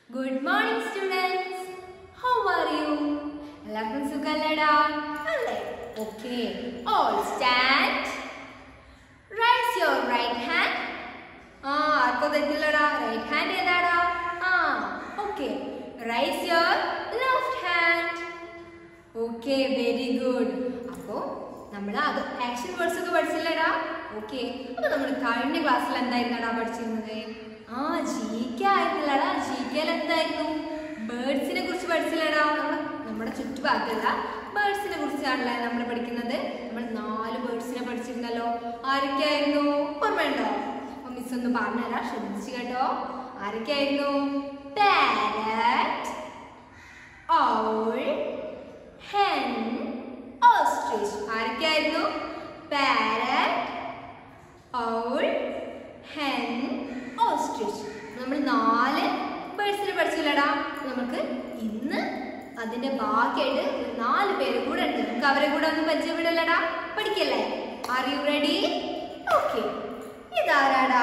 Good morning students how are you എല്ലാവർക്കും സുഖല്ലടാ അല്ലേ okay all stand raise your right hand ആ ആർക്കോ തെറ്റില്ലടാ റൈറ്റ് ഹാൻഡ് ഏതാടാ ആ okay raise your left hand okay very good അപ്പോ നമ്മൾ അത് ആക്ഷൻ വേർഡ്സ് ഒക്കെ പഠിച്ചില്ലടാ ഓക്കെ അപ്പൊ നമ്മൾ കഴിഞ്ഞ ക്ലാസ്സിൽ എന്തായിരുന്നടാ പഠിച്ചിരുന്നത് ആ ജി കെ ആയിരുന്നില്ലടാ ജി കെയിൽ എന്തായിരുന്നു ബേർഡ്സിനെ കുറിച്ച് പഠിച്ചില്ലടാ നമ്മൾ നമ്മുടെ ചുറ്റുഭാഗത്തുള്ള ബേർഡ്സിനെ കുറിച്ചാണല്ലേ നമ്മൾ പഠിക്കുന്നത് നമ്മൾ നാല് ബേർഡ്സിനെ പഠിച്ചിരുന്നല്ലോ ആരൊക്കെയായിരുന്നു ഓർമ്മയുണ്ടോ അപ്പൊ മിസ് ഒന്ന് പറഞ്ഞുതരാം ശ്രദ്ധിച്ചു കേട്ടോ ആരൊക്കെയായിരുന്നു പാരറ്റ് owl, hen, ostrich. ആരൊക്കെയായിരുന്നു പാരറ്റ് owl, hen, ostrich. നമ്മൾ നാല് ബേർഡ്സിനെ പഠിച്ചില്ലടാ നമുക്ക് ഇന്ന് അതിന്റെ ബാക്കിയായിട്ട് ഒരു നാല് പേര് കൂടെ ഉണ്ട് നമുക്ക് അവരെ കൂടെ ഒന്ന് പരിചയപ്പെടല്ലടാ പഠിക്കല്ലേ ആർ യു റെഡി ഓക്കെ ഇതാരാടാ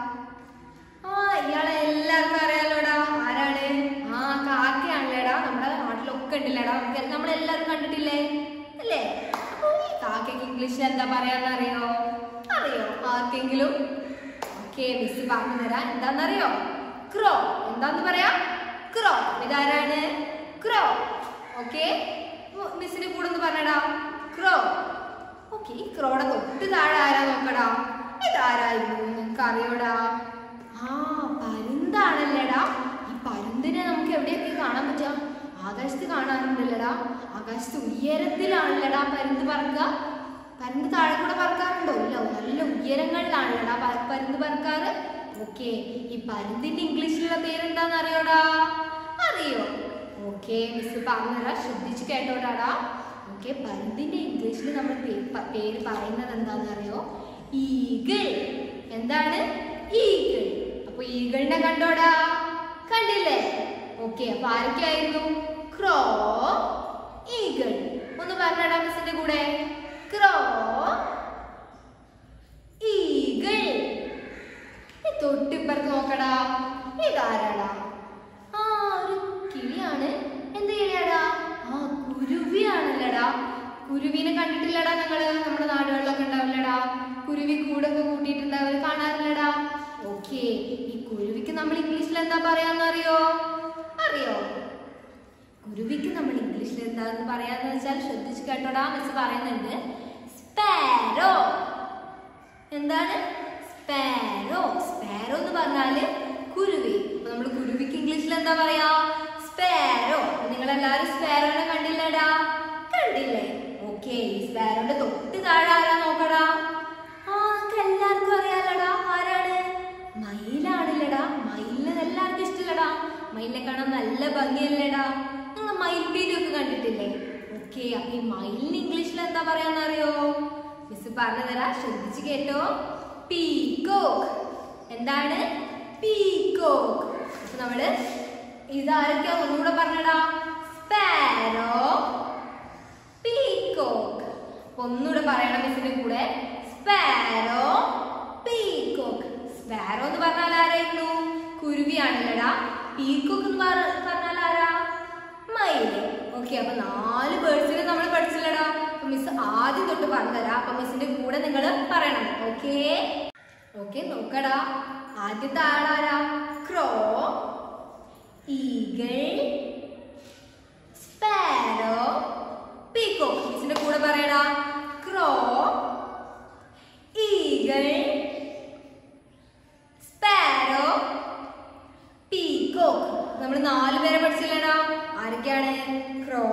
ആ ഇയാളെ എല്ലാവർക്കും അറിയാലോടാ ആരാണ് ആ കാക്കയാണല്ലേടാ നമ്മുടെ നാട്ടിലൊക്കെ ഉണ്ടല്ലേടാ നമുക്ക് നമ്മളെല്ലാരും കണ്ടിട്ടില്ലേ അല്ലേ അപ്പൊ ഈ കാക്കയ്ക്ക് ഇംഗ്ലീഷിൽ എന്താ പറയാന്ന് അറിയോ അറിയോ ആർക്കെങ്കിലും ഓക്കെ മിസ് പറഞ്ഞു തരാം എന്താന്നറിയോ ക്രോ എന്താന്ന് പറയാ ക്രോ ഇതാരാണ് ക്രോ ഓക്കെ മിസ്സിന് കൂടെ ഒന്ന് പറഞ്ഞടാ ക്രോ ഓക്കെ ഈ ക്രോടെ തൊട്ട് താഴെ ആരാ നോക്കടാ ഇതാരായിരുന്നു നിനക്ക് അറിയോടാ ആ പരുന്താണല്ലേടാ ഈ പരുന്തിനെ നമുക്ക് എവിടെയൊക്കെ കാണാൻ പറ്റുക ആകാശത്ത് കാണാറുണ്ടല്ലടാ ആകാശത്ത് ഉയരത്തിലാണല്ലടാ പരുന്ത് പറക്കുക പരുന്ത് താഴെ കൂടെ പറക്കാറുണ്ടോ ഇല്ല നല്ല ഉയരങ്ങളിലാണല്ലടാ പ- പരുന്ത് പറക്കാറ് ഓക്കെ ഈ പരുന്തിന്റെ ഇംഗ്ലീഷിലുള്ള പേരെന്താന്ന് അറിയോടാ അറിയോ ഓക്കെ മിസ് പറഞ്ഞുതരാം ശ്രദ്ധിച്ച് കേട്ടോടാടാ ഓക്കെ പരുന്തിന്റെ ഇംഗ്ലീഷിൽ നമ്മൾ പേ- പ- പേര് പറയുന്നത് എന്താണെന്ന് അറിയോ ഈഗിൾ എന്താണ് ഈഗിൾ അപ്പൊ ഈഗിളിനെ കണ്ടോടാ കണ്ടില്ലേ ഓക്കെ അപ്പൊ ആരൊക്കെയായിരുന്നു ക്രോ ഈഗിൾ ഒന്ന് പറഞ്ഞടാ മിസ്സിന്റെ കൂടെ ക്രോ ഈഗിൾ ഈ തൊട്ടിപ്പുറത്ത് നോക്കടാ ഇതാരാടാ ആ ഒരു കിളിയാണ് എന്ത് കിളിയാടാ ആ കുരുവിയാണല്ലടാ കുരുവിനെ കണ്ടിട്ടില്ലടാ ഞങ്ങള് നമ്മുടെ നാടുകളിലൊക്കെ ഉണ്ടാവില്ലടാ കുരുവി കൂടൊക്കെ കൂട്ടിയിട്ടുണ്ടാവും കാണാറില്ലടാ ഓക്കെ ഈ കുരുവിക്ക് നമ്മൾ ഇംഗ്ലീഷിൽ എന്താ പറയാന്ന് അറിയോ അറിയോ കുരുവിക്ക് നമ്മൾ ഇംഗ്ലീഷിൽ എന്താന്ന് പറയാന്ന് വെച്ചാൽ ശ്രദ്ധിച്ച് കേട്ടോടാ മിസ് പറയുന്നുണ്ട് സ്പാരോ എന്താണ് സ്പാരോ സ്പാരോ എന്ന് പറഞ്ഞാല് കുരുവി അപ്പൊ നമ്മൾ കുരുവിക്ക് ഇംഗ്ലീഷിൽ എന്താ പറയാ സ്പാരോ നിങ്ങൾ എല്ലാരും സ്പാരോനെ കണ്ടില്ലടാ കണ്ടില്ലേ ഓക്കെ ഈ സ്പാരോന്റെ തൊട്ട് താഴെ ആരാ നോക്കടാ ആ നമുക്ക് എല്ലാവർക്കും അറിയാലടാ ആരാണ് മയിലാണില്ലടാ മയിലിനെ എല്ലാവർക്കും ഇഷ്ടമില്ലടാ മയിലിനെ കാണാൻ നല്ല ഭംഗിയല്ലേടാ നിങ്ങൾ മയിൽപീലി ഒക്കെ കണ്ടിട്ടില്ലേ ഓക്കെ അപ്പൊ ഈ മയിലിന് ഇംഗ്ലീഷിൽ എന്താ പറയാന്ന് അറിയോ മിസ് പറഞ്ഞു തരാം ശ്രദ്ധിച്ച് കേട്ടോ പീകോക്ക് എന്താണ് പീകോക്ക് അപ്പൊ നമ്മള് ഇതാരൊക്കെയാ ഒന്നുകൂടെ പറഞ്ഞടാ സ്പാരോ പീകോക്ക് അപ്പൊ ഒന്നുകൂടെ പറയണം മിസ്സിന്റെ കൂടെ സ്പാരോ പീകോക്ക് സ്പാരോ എന്ന് പറഞ്ഞാൽ ആരായിരുന്നു കുരുവിയാണല്ലടാ പീകോക്ക് എന്ന് പറ- പറഞ്ഞാൽ ആരാ മയില് ഓക്കെ അപ്പൊ നാല് ബേർഡ്സിനെ നമ്മൾ പഠിച്ചില്ലടാ അപ്പൊ മിസ് ആദ്യം തൊട്ട് പറഞ്ഞുതരാം അപ്പൊ മിസ്സിന്റെ കൂടെ നിങ്ങൾ പറയണം ഓക്കെ ഓക്കെ നോക്കടാ ആദ്യത്തെ ആളാരാ ക്രോ ഈഗിൾ സ്പാരോ പീക്കോ മിസ്സിന്റെ കൂടെ പറയടാ ക്രോ ഈഗിൾ സ്പാരോ പീക്കോക്ക് നമ്മൾ നാല് പേരെ പഠിച്ചില്ലടാ ആരൊക്കെയാണ് crow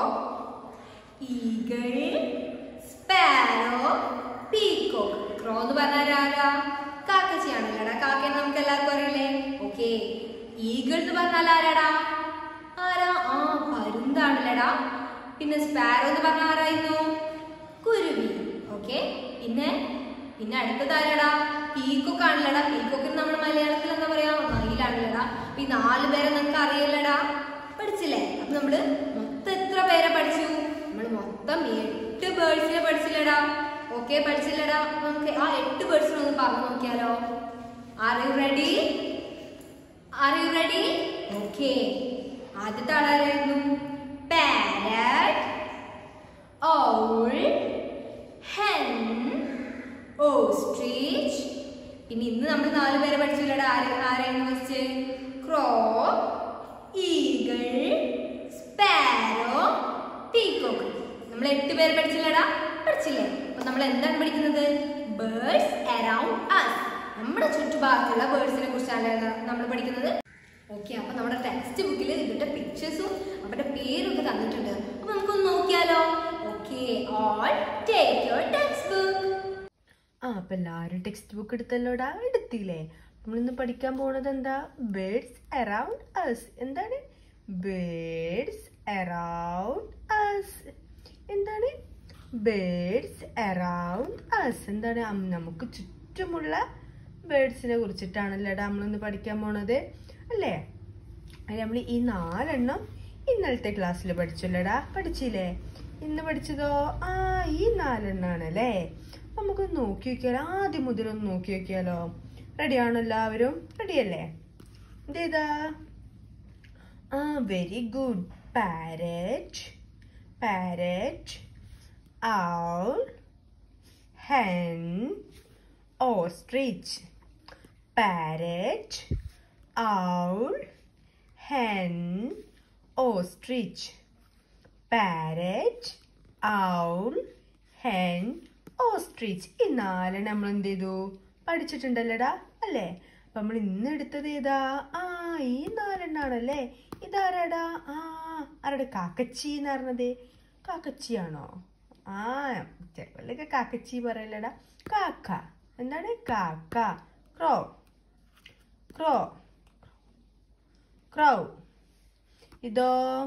eagle sparrow peacock crow എന്ന് പറഞ്ഞാൽ ആരാ കാക്കച്ചിയാണല്ലോടാ കാക്കയെന്ന് നമുക്ക് എല്ലാവർക്കും അറിയില്ലേ ഓക്കെ ഈഗിൾ എന്ന് പറഞ്ഞാൽ ആരാടാ ആരാ ആ പരുന്താണല്ലേടാ പിന്നെ സ്പാരോ എന്ന് പറഞ്ഞാൽ ആരായിരുന്നു കുരുവി ഓക്കെ പിന്നെ പിന്നെ അടുത്തത് ആരാടാ പീക്കോക്ക് ആണല്ലടാ പീക്കോക്കിന് നമ്മൾ മലയാളത്തിൽ എന്താ പറയാ മയിലാണല്ലടാ അപ്പൊ ഈ നാല് പേരെ നമുക്ക് അറിയില്ലടാ പഠിച്ചില്ലേ അപ്പൊ നമ്മള് മൊത്തം എത്ര പേരെ പഠിച്ചു നമ്മൾ മൊത്തം എട്ട് ബേർഡ്സിനെ പഠിച്ചില്ലടാ ഓക്കെ പഠിച്ചില്ലടാ അപ്പൊ നമുക്ക് ആ എട്ട് ബേർഡ്സിനെ ഒന്ന് പറഞ്ഞു നോക്കിയാലോ are you ready are you ready okay ആദ്യത്തെ ആളാരായിരുന്നു പാരറ്റ് owl hen ostrich പിന്നെ ഇന്ന് നമ്മൾ നാല് പേരെ പഠിച്ചില്ലടാ ആര് ആരായിരുന്നു first crow eagle sparrow peacock നമ്മൾ എട്ട് പേര് പഠിച്ചില്ലടാ പഠിച്ചില്ലേ അപ്പൊ നമ്മൾ എന്താണ് പഠിക്കുന്നത് ബേർഡ്സ് അറൌണ്ട് us നമ്മുടെ ചുറ്റുഭാഗത്തുള്ള ബേർഡ്സിനെ കുറിച്ചാണ് നമ്മൾ പഠിക്കുന്നത് ഓക്കെ അപ്പൊ നമ്മുടെ ടെക്സ്റ്റ് ബുക്കിൽ ഇവരുടെ പിക്ചേഴ്സും അവരുടെ പേരൊക്കെ തന്നിട്ടുണ്ട് അപ്പൊ നമുക്കൊന്ന് നോക്കിയാലോ okay all take your textbook ആ അപ്പൊ എല്ലാവരും ടെക്സ്റ്റ് ബുക്ക് എടുത്തല്ലോടാ എടുത്തില്ലേ നമ്മളിന്ന് പഠിക്കാൻ പോണത് എന്താ ബേർഡ്സ് അറൌണ്ട് അസ് എന്താണ് ബേർഡ്സ് അറൌണ്ട് അസ് എന്താണ് ബേർഡ്സ് അറൌണ്ട് അസ് എന്താണ് അം- നമുക്ക് ചുറ്റുമുള്ള ബേർഡ്സിനെ കുറിച്ചിട്ടാണല്ലോടാ നമ്മളിന്ന് പഠിക്കാൻ പോണത് അല്ലേ അത് നമ്മൾ ഈ നാലെണ്ണം ഇന്നലത്തെ ക്ലാസ്സിൽ പഠിച്ചല്ലോടാ പഠിച്ചില്ലേ ഇന്ന് പഠിച്ചതോ ആ ഈ നാലെണ്ണാണ് അല്ലേ നമുക്ക് നോക്കി നോക്കിയാലോ ആദ്യം മുതൽ ഒന്ന് നോക്കി നോക്കിയാലോ റെഡിയാണോ എല്ലാവരും റെഡിയല്ലേ ഇതേതാ ആ very good parrot parrot owl hen ostrich parrot owl hen ostrich parrot owl hen ostrich ഈ നാലെണ്ണം നമ്മൾ എന്ത് ചെയ്തു പഠിച്ചിട്ടുണ്ടല്ലോടാ അല്ലേ അപ്പൊ നമ്മൾ ഇന്ന് എടുത്തത് ഏതാ ആ ഈ നാലെണ്ണാണല്ലേ ഇതാരാടാ ആ ആരുടെ കാക്കച്ചി എന്ന് പറഞ്ഞത് കാക്കച്ചിയാണോ ആ ചിലവരൊക്കെ കാക്കച്ചി പറയലടാ കാക്ക എന്താണ് കാക്ക ക്രോ ക്രോ ക്രൗ ഇതോ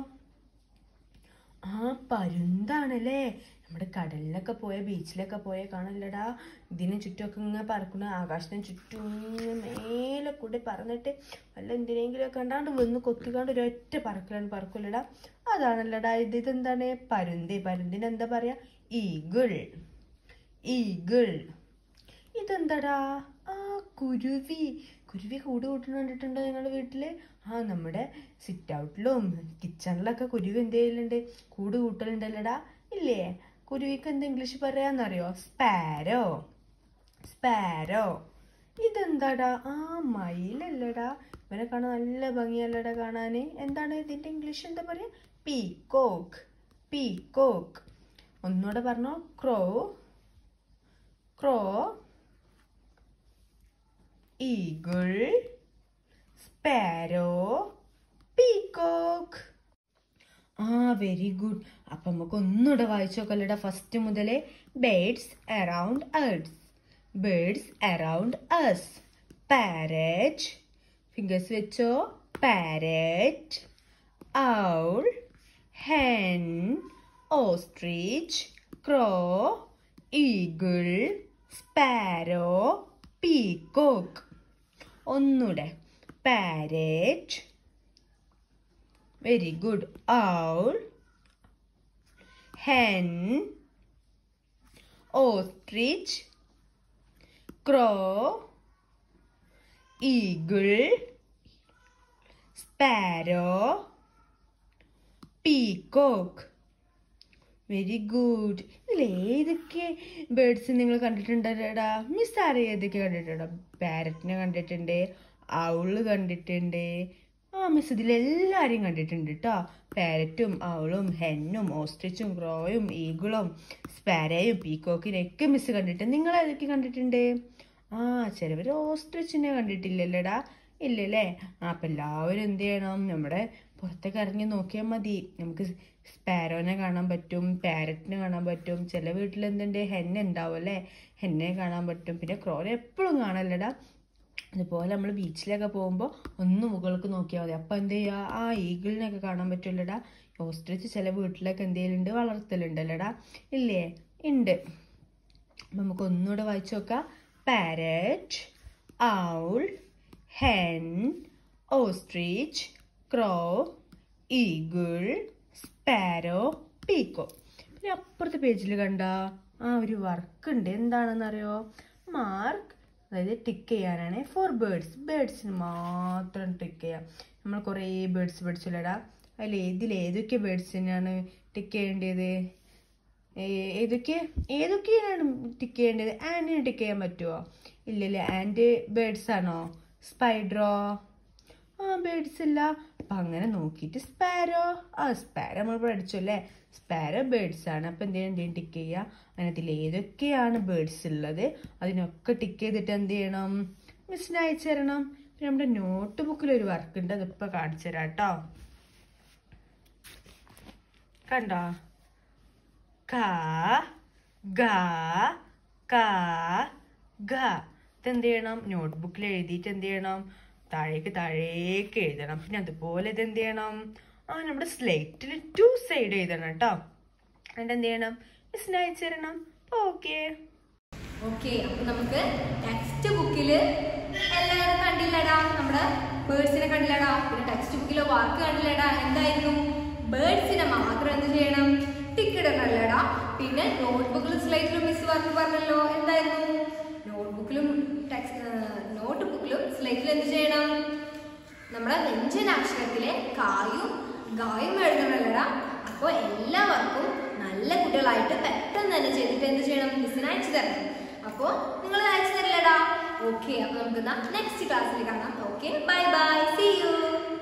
ആ പരുന്താണല്ലേ നമ്മുടെ കടലിലൊക്കെ പോയ ബീച്ചിലൊക്കെ പോയ കാണല്ലടാ ഇതിന് ചുറ്റുമൊക്കെ ഇങ്ങനെ പറക്കണ ആകാശത്തിന് ചുറ്റും ഇങ്ങനെ മേലെ കൂടെ പറന്നിട്ട് വല്ല എന്തിനെങ്കിലും ഒക്കെ കണ്ടാണ്ട് വന്ന് കൊത്തിക്കാണ്ട് ഒരൊറ്റ പറക്കലാണ് പറക്കൂലടാ അതാണല്ലടാ ഇത് ഇതെന്താണ് പരുന്ത് പരുന്തിന് എന്താ പറയാ ഈഗിൾ ഈഗിൾ ഇതെന്താടാ ആ കുരുവി കുരുവി കൂട് കൂട്ടുന്ന കണ്ടിട്ടുണ്ടോ നിങ്ങളുടെ വീട്ടില് ആ നമ്മുടെ സിറ്റ് ഔട്ടിലും കിച്ചണിലൊക്കെ കുരുവി എന്ത് ചെയ്യലുണ്ട് കൂട് കൂട്ടലുണ്ടല്ലടാ ഇല്ലേ കുരുവിക്ക് എന്താ ഇംഗ്ലീഷ് പറയാന്നറിയോ സ്പാരോ സ്പാരോ ഇതെന്താടാ ആ മയിലല്ലടാ ഇവനെ കാണാൻ നല്ല ഭംഗിയല്ലടാ കാണാന് എന്താണ് ഇതിന്റെ ഇംഗ്ലീഷ് എന്താ പറയാ പീകോക്ക് പീകോക്ക് ഒന്നുകൂടെ പറഞ്ഞോ crow crow eagle sparrow peacock ആ വെരി ഗുഡ് അപ്പൊ നമുക്ക് ഒന്നുകൂടെ വായിച്ചു നോക്കല്ലടാ ഫസ്റ്റ് മുതലേ birds around us birds around us parrot fingers വെച്ചോ parrot owl hen ostrich crow eagle sparrow peacock ഒന്നൂടെ parrot very good owl hen ostrich crow eagle sparrow peacock very good ഇതിൽ ഏതൊക്കെ ബേർഡ്സ് നിങ്ങൾ കണ്ടിട്ടുണ്ടല്ലേടാ മിസ് ആരെ ഏതൊക്കെ കണ്ടിട്ടുണ്ടോ പാരറ്റിനെ കണ്ടിട്ടുണ്ട് ഔള് കണ്ടിട്ടുണ്ട് ആ മിസ് ഇതിലെല്ലാവരെയും കണ്ടിട്ടുണ്ട് കേട്ടോ പാരറ്റും ഔളും ഹെന്നും ഓസ്ട്രിച്ചും ക്രോയും ഈഗിളും സ്പാരയും പീക്കോക്കിനെയൊക്കെ മിസ് കണ്ടിട്ടുണ്ട് നിങ്ങൾ ഏതൊക്കെ കണ്ടിട്ടുണ്ട് ആ ചിലവർ ഓസ്ട്രിച്ചിനെ കണ്ടിട്ടില്ലല്ലേടാ ഇല്ലല്ലേ ആ അപ്പം എല്ലാവരും എന്ത് ചെയ്യണം നമ്മുടെ പുറത്തേക്ക് ഇറങ്ങി നോക്കിയാൽ മതി നമുക്ക് സ്പാരോനെ കാണാൻ പറ്റും പാരറ്റിനെ കാണാൻ പറ്റും ചില വീട്ടിൽ എന്തുണ്ട് ഹെന്ന ഉണ്ടാവും അല്ലേ ഹെന്നെ കാണാൻ പറ്റും പിന്നെ ക്രോനെ എപ്പോഴും കാണല്ലടാ അതുപോലെ നമ്മൾ ബീച്ചിലൊക്കെ പോകുമ്പോൾ ഒന്ന് മുകൾക്ക് നോക്കിയാൽ മതി അപ്പം എന്ത് ചെയ്യുക ആ ഈഗിളിനെയൊക്കെ കാണാൻ പറ്റുമല്ലടാ ഓസ്ട്രിച്ച് ചില വീട്ടിലൊക്കെ എന്തെങ്കിലുണ്ട് വളർത്തലുണ്ടല്ലടാ ഇല്ലേ ഉണ്ട് അപ്പം നമുക്ക് ഒന്നുകൂടെ വായിച്ചു നോക്കാം parrot owl hen ostrich crow eagle sparrow peacock പിന്നെ അപ്പുറത്തെ പേജിൽ കണ്ട ആ ഒരു വർക്ക് ഉണ്ട് എന്താണെന്നറിയോ മാർക്ക് അതായത് ടിക്ക് ചെയ്യാനാണ് ഫോർ ബേർഡ്സ് ബേർഡ്സിന് മാത്രം ടിക്ക് ചെയ്യാം നമ്മൾ കുറേ ബേർഡ്സ് പഠിച്ചില്ലടാ അതിൽ ഇതിൽ ഏതൊക്കെ ബേർഡ്സിനാണ് ടിക്ക് ചെയ്യേണ്ടത് ഏ- ഏതൊക്കെ ഏതൊക്കെയാണ് ടിക്ക് ചെയ്യേണ്ടത് ആൻഡിന് ടിക്ക് ചെയ്യാൻ പറ്റുമോ ഇല്ലല്ലേ ആൻഡ് ബേർഡ്സ് ആണോ സ്പൈഡറോ ആ ബേർഡ്സ് ഇല്ല അപ്പൊ അങ്ങനെ നോക്കിയിട്ട് സ്പാരോ ആ സ്പാരോ നമ്മൾ പഠിച്ചു അല്ലേ സ്പാരോ ബേർഡ്സ് ആണ് അപ്പൊ എന്ത് ചെയ്യണം എന്തെങ്കിലും ടിക്ക് ചെയ്യുക അങ്ങനെ ഇതിൽ ഏതൊക്കെയാണ് ബേർഡ്സ് ഉള്ളത് അതിനൊക്കെ ടിക്ക് ചെയ്തിട്ട് എന്ത് ചെയ്യണം മിസ്സിന് അയച്ചു തരണം പിന്നെ നമ്മുടെ നോട്ട് ബുക്കിൽ ഒരു വർക്ക് ഉണ്ട് അതിപ്പോ കാണിച്ചു തരാം കേട്ടോ കണ്ടോ ക ഗ ക ഗ ഇതെന്ത് ചെയ്യണം നോട്ട്ബുക്കിൽ എഴുതിയിട്ട് എന്ത് ചെയ്യണം താഴേക്ക് താഴേക്ക് എഴുതണം പിന്നെ അതുപോലെ ഇത് എന്ത് ചെയ്യണം ആ നമ്മുടെ സ്ലേറ്റിൽ ടു സൈഡ് എഴുതണം കേട്ടോ എന്നിട്ട് എന്ത് ചെയ്യണം മിസ്സിന് അയച്ചു തരണം ഓക്കെ ഓക്കെ അപ്പൊ നമുക്ക് ടെക്സ്റ്റ് ബുക്കില് എല്ലാവരും കണ്ടില്ലടാ നമ്മുടെ ബേർഡ്സിനെ കണ്ടില്ലടാ പിന്നെ ടെക്സ്റ്റ് ബുക്കിലെ വാക്ക് കണ്ടില്ലടാ എന്തായിരുന്നു ബേർഡ്സിനെ മാത്രം എന്ത് ചെയ്യണം ടിക്ക് ഇടണല്ലടാ പിന്നെ നോട്ട്ബുക്കിലും സ്ലൈറ്റിലും മിസ് വർക്ക് പറഞ്ഞല്ലോ എന്തായിരുന്നു നോട്ട്ബുക്കിലും നോട്ട് ബുക്കിലും സ്ലൈറ്റിലും എന്ത് ചെയ്യണം നമ്മുടെ വ്യഞ്ജനാക്ഷരത്തിലെ കായും ഗായും എഴുതണല്ലടാ അപ്പോൾ എല്ലാവർക്കും നല്ല കുട്ടികളായിട്ട് പെട്ടെന്ന് തന്നെ ചെയ്തിട്ട് എന്ത് ചെയ്യണം മിസ്സിന് അയച്ചു തരണം അപ്പോൾ നിങ്ങൾ അയച്ചു തരില്ലടാ ഓക്കെ അപ്പോൾ നമുക്ക് നെക്സ്റ്റ് ക്ലാസ്സിൽ കാണാം okay bye bye see U